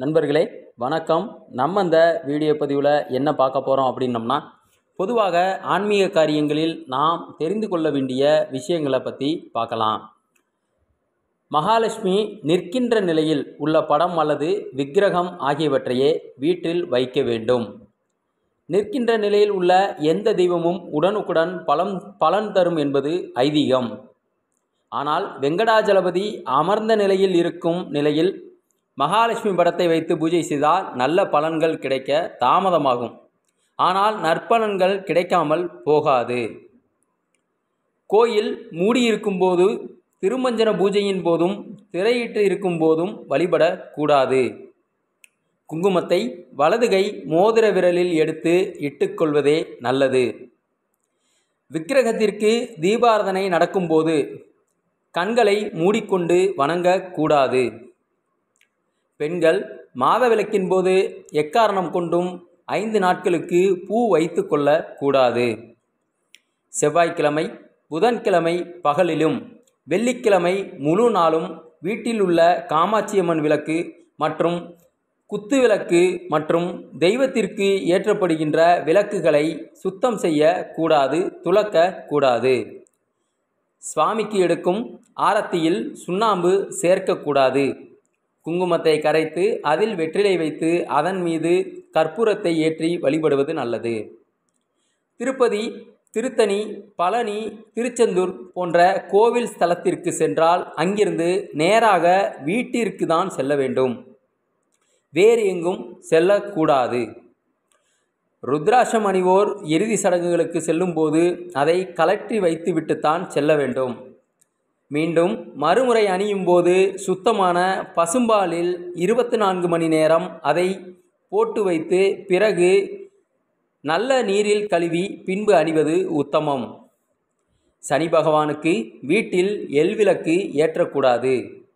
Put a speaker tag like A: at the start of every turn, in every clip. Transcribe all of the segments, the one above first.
A: நண்பர்களே வணக்கம் நம்ம இந்த வீடியோ பதிவில் என்ன பார்க்க போகிறோம் அப்படின்னம்னா பொதுவாக ஆன்மீக காரியங்களில் நாம் தெரிந்து கொள்ள வேண்டிய விஷயங்களை பற்றி பார்க்கலாம் மகாலட்சுமி நிற்கின்ற நிலையில் உள்ள படம் அல்லது விக்கிரகம் ஆகியவற்றையே வீட்டில் வைக்க வேண்டும் நிற்கின்ற நிலையில் உள்ள எந்த தெய்வமும் உடனுக்குடன் பலம் பலன் தரும் என்பது ஐதீகம் ஆனால் வெங்கடாஜலபதி அமர்ந்த நிலையில் இருக்கும் நிலையில் மகாலட்சுமி படத்தை வைத்து பூஜை செய்தால் நல்ல பலன்கள் கிடைக்க தாமதமாகும் ஆனால் நற்பலன்கள் கிடைக்காமல் போகாது கோயில் மூடியிருக்கும்போது திருமஞ்சன பூஜையின் போதும் திரையிட்டு இருக்கும் போதும் வழிபடக்கூடாது குங்குமத்தை வலது கை மோதிர விரலில் எடுத்து இட்டுக்கொள்வதே நல்லது விக்கிரகத்திற்கு தீபாரதனை நடக்கும்போது கண்களை மூடிக்கொண்டு வணங்கக்கூடாது பெண்கள் மாதவிலக்கின் போது எக்காரணம் கொண்டும் ஐந்து நாட்களுக்கு பூ வைத்து கொள்ளக்கூடாது செவ்வாய்க்கிழமை புதன்கிழமை பகலிலும் வெள்ளிக்கிழமை முழு நாளும் வீட்டில் உள்ள காமாட்சியம்மன் விளக்கு மற்றும் குத்து விளக்கு மற்றும் தெய்வத்திற்கு ஏற்றப்படுகின்ற விளக்குகளை சுத்தம் செய்ய கூடாது துலக்க கூடாது சுவாமிக்கு எடுக்கும் ஆரத்தியில் சுண்ணாம்பு சேர்க்கக்கூடாது குங்குமத்தை கரைத்து அதில் வெற்றிலை வைத்து அதன் மீது கற்பூரத்தை ஏற்றி வழிபடுவது நல்லது திருப்பதி திருத்தணி பழனி திருச்செந்தூர் போன்ற கோவில் ஸ்தலத்திற்கு சென்றால் அங்கிருந்து நேராக வீட்டிற்கு தான் செல்ல வேண்டும் வேறு எங்கும் செல்லக்கூடாது ருத்ராட்சம் அணிவோர் இறுதி சடங்குகளுக்கு செல்லும்போது அதை கலற்றி வைத்துவிட்டுத்தான் செல்ல வேண்டும் மீண்டும் மறுமுறை அணியும் போது சுத்தமான பசும்பாலில் இருபத்தி நான்கு மணி நேரம் அதை போட்டு வைத்து பிறகு நல்ல நீரில் கழுவி பின்பு அணிவது உத்தமம் சனி பகவானுக்கு வீட்டில் எல்விளக்கு ஏற்றக்கூடாது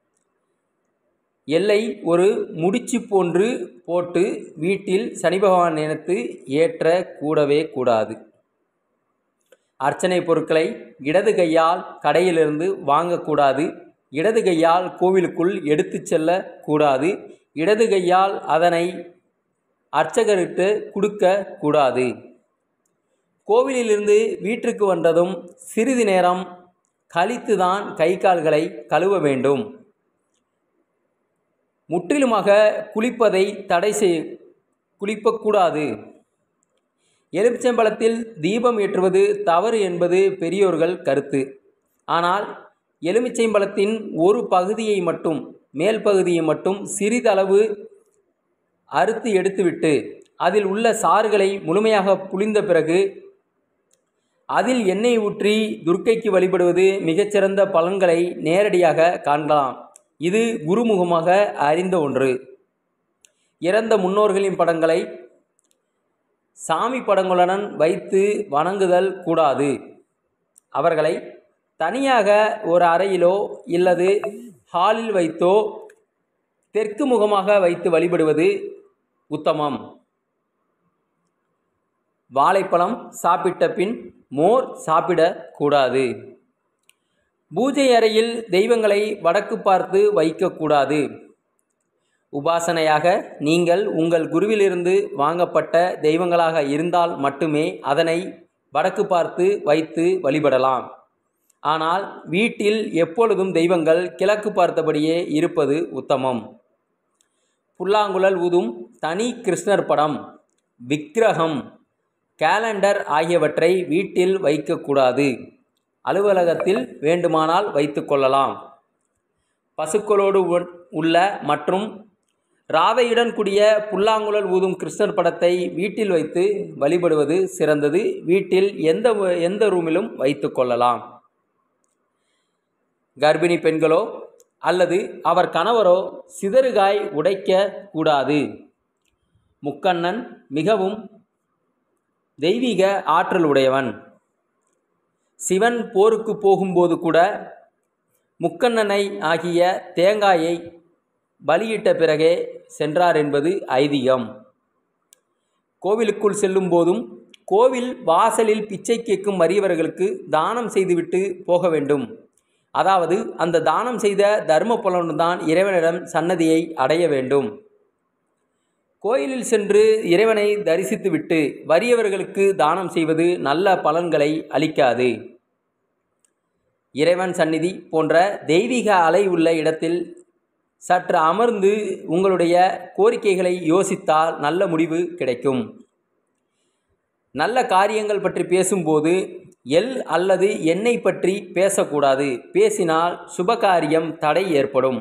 A: எல்லை ஒரு முடிச்சு போன்று போட்டு வீட்டில் சனி பகவான் நினைத்து ஏற்ற கூடவே கூடாது அர்ச்சனை பொருட்களை இடது கையால் கடையிலிருந்து வாங்கக்கூடாது இடது கையால் கோவிலுக்குள் எடுத்து செல்லக்கூடாது இடது கையால் அதனை அர்ச்சகருக்கு கொடுக்க கூடாது கோவிலிலிருந்து வீட்டிற்கு வந்ததும் சிறிது நேரம் கழித்துதான் கை கால்களை கழுவ வேண்டும் முற்றிலுமாக குளிப்பதை தடை செய் குளிப்பக்கூடாது எலுமிச்சம்பழத்தில் தீபம் ஏற்றுவது தவறு என்பது பெரியோர்கள் கருத்து ஆனால் எலுமிச்சைம்பழத்தின் ஒரு பகுதியை மட்டும் மேல் பகுதியை மட்டும் சிறிதளவு அறுத்து எடுத்துவிட்டு அதில் உள்ள சாறுகளை முழுமையாக புளிந்த பிறகு அதில் எண்ணெய் ஊற்றி துர்க்கைக்கு வழிபடுவது மிகச்சிறந்த பலன்களை நேரடியாக காணலாம் இது குருமுகமாக அறிந்த ஒன்று இறந்த முன்னோர்களின் படங்களை சாமி படங்களுடன் வைத்து வணங்குதல் கூடாது அவர்களை தனியாக ஒரு அறையிலோ இல்லது ஹாலில் வைத்தோ தெற்கு முகமாக வைத்து வழிபடுவது உத்தமம் வாழைப்பழம் சாப்பிட்ட பின் மோர் சாப்பிடக்கூடாது பூஜை அறையில் தெய்வங்களை வடக்கு பார்த்து வைக்கக்கூடாது உபாசனையாக நீங்கள் உங்கள் குருவிலிருந்து வாங்கப்பட்ட தெய்வங்களாக இருந்தால் மட்டுமே அதனை வடக்கு பார்த்து வைத்து வழிபடலாம் ஆனால் வீட்டில் எப்பொழுதும் தெய்வங்கள் கிழக்கு பார்த்தபடியே இருப்பது உத்தமம் புல்லாங்குழல் ஊதும் தனி கிருஷ்ணர் படம் விக்கிரகம் கேலண்டர் ஆகியவற்றை வீட்டில் வைக்கக்கூடாது அலுவலகத்தில் வேண்டுமானால் வைத்து கொள்ளலாம் பசுக்களோடு உள்ள மற்றும் ராதையுடன் கூடிய புல்லாங்குழல் ஊதும் கிருஷ்ணர் படத்தை வீட்டில் வைத்து வழிபடுவது சிறந்தது வீட்டில் எந்த எந்த ரூமிலும் வைத்து கொள்ளலாம் கர்ப்பிணி பெண்களோ அல்லது அவர் கணவரோ சிதறுகாய் உடைக்க கூடாது முக்கண்ணன் மிகவும் தெய்வீக ஆற்றல் உடையவன் சிவன் போருக்கு போகும்போது கூட முக்கண்ணனை ஆகிய தேங்காயை பலியிட்ட பிறகே சென்றார் என்பது ஐதீகம் கோவிலுக்குள் செல்லும் போதும் கோவில் வாசலில் பிச்சை கேட்கும் வறியவர்களுக்கு தானம் செய்துவிட்டு போக வேண்டும் அதாவது அந்த தானம் செய்த தர்ம பலனுடன் இறைவனிடம் சன்னதியை அடைய வேண்டும் கோயிலில் சென்று இறைவனை தரிசித்துவிட்டு வறியவர்களுக்கு தானம் செய்வது நல்ல பலன்களை அளிக்காது இறைவன் சந்நிதி போன்ற தெய்வீக அலை உள்ள இடத்தில் சற்று அமர்ந்து உங்களுடைய கோரிக்கைகளை யோசித்தால் நல்ல முடிவு கிடைக்கும் நல்ல காரியங்கள் பற்றி பேசும்போது எல் அல்லது எண்ணெய் பற்றி பேசக்கூடாது பேசினால் சுபகாரியம் தடை ஏற்படும்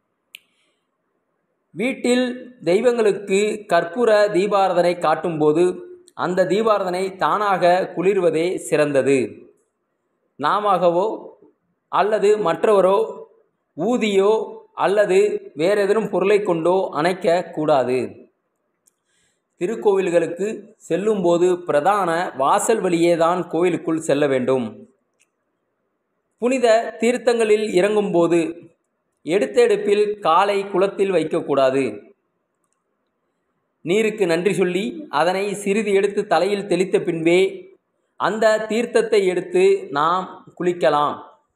A: வீட்டில் தெய்வங்களுக்கு கற்பூர தீபாரதனை காட்டும்போது அந்த தீபாரதனை தானாக குளிர்வதே சிறந்தது நாமவோ அல்லது மற்றவரோ ஊதியோ அல்லது வேறேதேனும் பொருளை கொண்டோ அணைக்க கூடாது திருக்கோவில்களுக்கு செல்லும்போது பிரதான வாசல் வழியே தான் கோயிலுக்குள் செல்ல வேண்டும் புனித தீர்த்தங்களில் இறங்கும்போது எடுத்த எடுப்பில் காலை குளத்தில் வைக்கக்கூடாது நீருக்கு நன்றி சொல்லி அதனை சிறிது எடுத்து தலையில் தெளித்த பின்பே அந்த தீர்த்தத்தை எடுத்து நாம் குளிக்கலாம்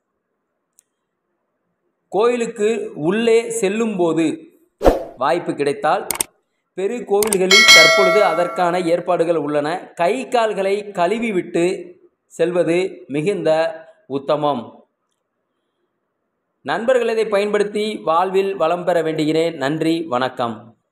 A: கோயிலுக்கு உள்ளே செல்லும்போது வாய்ப்பு கிடைத்தால் பெரு கோவில்களில் தற்பொழுது அதற்கான ஏற்பாடுகள் உள்ளன கை கால்களை கழுவி விட்டு செல்வது மிகுந்த உத்தமம் நண்பர்கள் இதை பயன்படுத்தி வாழ்வில் வளம் பெற வேண்டுகிறேன் நன்றி வணக்கம்